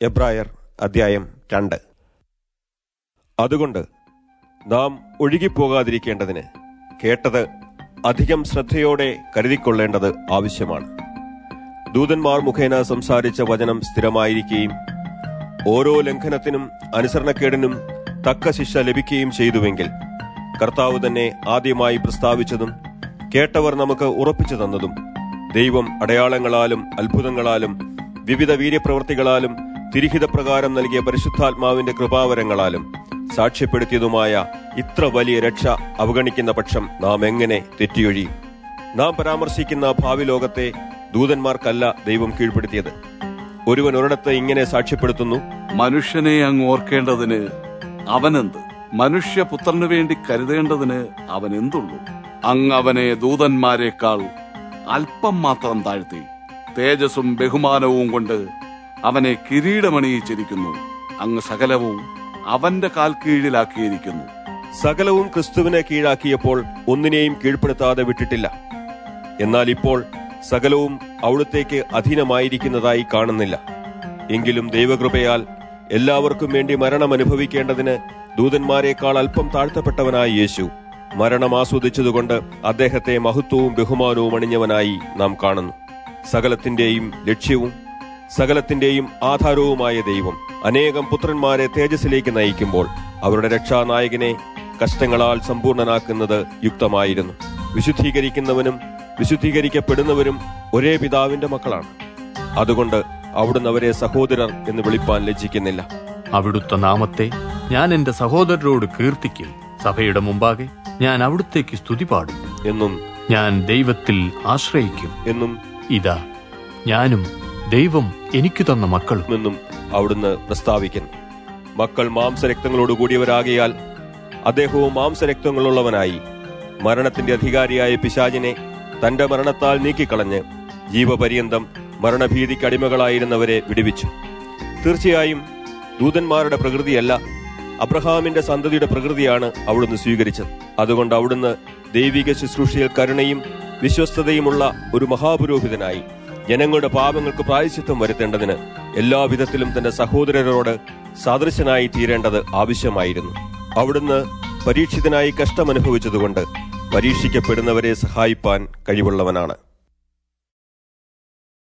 എബ്രായർ അധ്യായം രണ്ട് അതുകൊണ്ട് നാം ഒഴുകിപ്പോകാതിരിക്കേണ്ടതിന് കേട്ടത് അധികം ശ്രദ്ധയോടെ കരുതിക്കൊള്ളേണ്ടത് ആവശ്യമാണ് ദൂതന്മാർ മുഖേന സംസാരിച്ച വചനം സ്ഥിരമായിരിക്കുകയും ഓരോ ലംഘനത്തിനും അനുസരണക്കേടിനും തക്ക ശിക്ഷ ലഭിക്കുകയും ചെയ്തുവെങ്കിൽ കർത്താവ് തന്നെ ആദ്യമായി പ്രസ്താവിച്ചതും കേട്ടവർ നമുക്ക് ഉറപ്പിച്ചു തന്നതും ദൈവം അടയാളങ്ങളാലും അത്ഭുതങ്ങളാലും വിവിധ വീര്യപ്രവർത്തികളാലും തിരിഹിതപ്രകാരം നൽകിയ പരിശുദ്ധാത്മാവിന്റെ കൃപാവരങ്ങളാലും സാക്ഷ്യപ്പെടുത്തിയതുമായ ഇത്ര വലിയ രക്ഷ അവഗണിക്കുന്ന പക്ഷം നാം എങ്ങനെ തെറ്റിയൊഴിയും നാം പരാമർശിക്കുന്ന ഭാവി ലോകത്തെ ദൂതന്മാർക്കല്ല ദൈവം കീഴ്പ്പെടുത്തിയത് ഒരുവൻ ഒരിടത്ത് ഇങ്ങനെ സാക്ഷ്യപ്പെടുത്തുന്നു മനുഷ്യനെ അങ്ങ് ഓർക്കേണ്ടതിന് അവനെന്ത് മനുഷ്യപുത്രനു വേണ്ടി കരുതേണ്ടതിന് അവൻ എന്തുള്ളൂ അങ്ങ് അവനെ ദൂതന്മാരെക്കാൾ അല്പം മാത്രം താഴ്ത്തി തേജസ്സും ബഹുമാനവും കൊണ്ട് അവനെ കിരീടമണിയിച്ചിരിക്കുന്നു അങ്ങ് സകലവും അവന്റെ കാൽ കീഴിലാക്കിയിരിക്കുന്നു സകലവും ക്രിസ്തുവിനെ കീഴാക്കിയപ്പോൾ ഒന്നിനെയും കീഴ്പ്പെടുത്താതെ വിട്ടിട്ടില്ല എന്നാൽ ഇപ്പോൾ സകലവും അവിടുത്തേക്ക് അധീനമായിരിക്കുന്നതായി കാണുന്നില്ല എങ്കിലും ദൈവകൃപയാൽ എല്ലാവർക്കും വേണ്ടി മരണം അനുഭവിക്കേണ്ടതിന് ദൂതന്മാരെക്കാൾ അല്പം താഴ്ത്തപ്പെട്ടവനായ യേശു മരണം ആസ്വദിച്ചതുകൊണ്ട് അദ്ദേഹത്തെ മഹത്വവും ബഹുമാനവും അണിഞ്ഞവനായി നാം കാണുന്നു സകലത്തിന്റെയും ലക്ഷ്യവും സകലത്തിന്റെയും ആധാരവുമായ ദൈവം അനേകം പുത്രന്മാരെ തേജസ്സിലേക്ക് നയിക്കുമ്പോൾ അവരുടെ രക്ഷാനായകനെ കഷ്ടങ്ങളാൽ സമ്പൂർണനാക്കുന്നത് യുക്തമായിരുന്നു വിശുദ്ധീകരിക്കുന്നവനും വിശുദ്ധീകരിക്കപ്പെടുന്നവരും ഒരേ പിതാവിന്റെ മക്കളാണ് അതുകൊണ്ട് അവിടുന്ന് അവരെ സഹോദരർ എന്ന് വിളിപ്പാൻ ലജ്ജിക്കുന്നില്ല അവിടുത്തെ നാമത്തെ ഞാൻ എന്റെ സഹോദരരോട് കീർത്തിക്കും സഭയുടെ മുമ്പാകെ ഞാൻ അവിടുത്തേക്ക് സ്തുതി പാടും എന്നും ഞാൻ ദൈവത്തിൽ ആശ്രയിക്കും എന്നും ഇതാ ഞാനും ദൈവം എനിക്ക് തന്ന മക്കളും എന്നും അവിടുന്ന് പ്രസ്താവിക്കുന്നു മക്കൾ മാംസരക്തങ്ങളോട് കൂടിയവരാകിയാൽ അദ്ദേഹവും മാംസരക്തങ്ങളുള്ളവനായി മരണത്തിന്റെ അധികാരിയായ പിശാചിനെ തന്റെ മരണത്താൽ നീക്കിക്കളഞ്ഞ് ജീവപര്യന്തം മരണഭീതിക്ക് അടിമകളായിരുന്നവരെ വിടുവിച്ചു തീർച്ചയായും ദൂതന്മാരുടെ പ്രകൃതിയല്ല അബ്രഹാമിന്റെ സന്തതിയുടെ പ്രകൃതിയാണ് അവിടുന്ന് സ്വീകരിച്ചത് അതുകൊണ്ട് അവിടുന്ന് ദൈവിക ശുശ്രൂഷയിൽ കരുണയും വിശ്വസ്തതയുമുള്ള ഒരു മഹാപുരോഹിതനായി ജനങ്ങളുടെ പാപങ്ങൾക്ക് പ്രായശ്ചിത്തം വരുത്തേണ്ടതിന് എല്ലാവിധത്തിലും തന്റെ സഹോദരരോട് സദൃശനായി തീരേണ്ടത് ആവശ്യമായിരുന്നു അവിടുന്ന് പരീക്ഷിതനായി കഷ്ടമനുഭവിച്ചതുകൊണ്ട് പരീക്ഷിക്കപ്പെടുന്നവരെ സഹായിപ്പാൻ കഴിവുള്ളവനാണ്